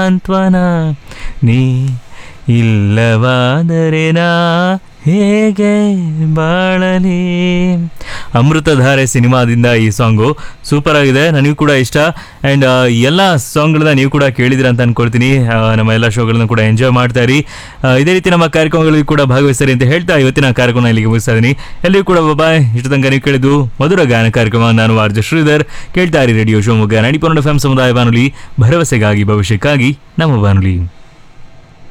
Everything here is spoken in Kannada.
ಸಾಂತ್ವನ ನೀ ಇಲ್ಲವಾದರೆ ನಾ ಹೇಗೆ ಬಾಳಲಿ ಅಮೃತಧಾರೆ ಸಿನಿಮಾದಿಂದ ಈ ಸಾಂಗು ಸೂಪರ್ ಆಗಿದೆ ನನಗೂ ಕೂಡ ಇಷ್ಟ ಆ್ಯಂಡ್ ಎಲ್ಲ ಸಾಂಗ್ಗಳನ್ನ ನೀವು ಕೂಡ ಕೇಳಿದಿರ ಅಂತ ಅನ್ಕೊಳ್ತೀನಿ ಆ, ನಮ್ಮ ಎಲ್ಲ ಶೋಗಳನ್ನ ಕೂಡ ಎಂಜಾಯ್ ಮಾಡ್ತಾ ಇರಿ ಆ, ಇದೇ ರೀತಿ ನಮ್ಮ ಕಾರ್ಯಕ್ರಮಗಳಿಗೆ ಕೂಡ ಭಾಗವಹಿಸ್ತಾರೆ ಅಂತ ಹೇಳ್ತಾ ಇವತ್ತಿನ ಕಾರ್ಯಕ್ರಮ ಇಲ್ಲಿಗೆ ಮುಗಿಸ್ತಾ ಇದ್ದೀನಿ ಎಲ್ಲಿಯೂ ಕೂಡ ಬಾಯ್ ಇಷ್ಟು ತನಕ ನೀವು ಕೇಳಿದ್ದು ಮಧುರ ಗಾನ ಕಾರ್ಯಕ್ರಮ ನಾನು ಆರ್ಜ ಶ್ರೀಧರ್ ಕೇಳ್ತಾ ಇರಿ ರೇಡಿಯೋ ಶಿವಮೊಗ್ಗ ನಡಿಪೊಂಡ ಎಫ್ ಸಮುದಾಯ ಬಾನುಲಿ ಭರವಸೆಗಾಗಿ ಭವಿಷ್ಯಕ್ಕಾಗಿ ನಮ್ಮ ಬಾನುಲಿ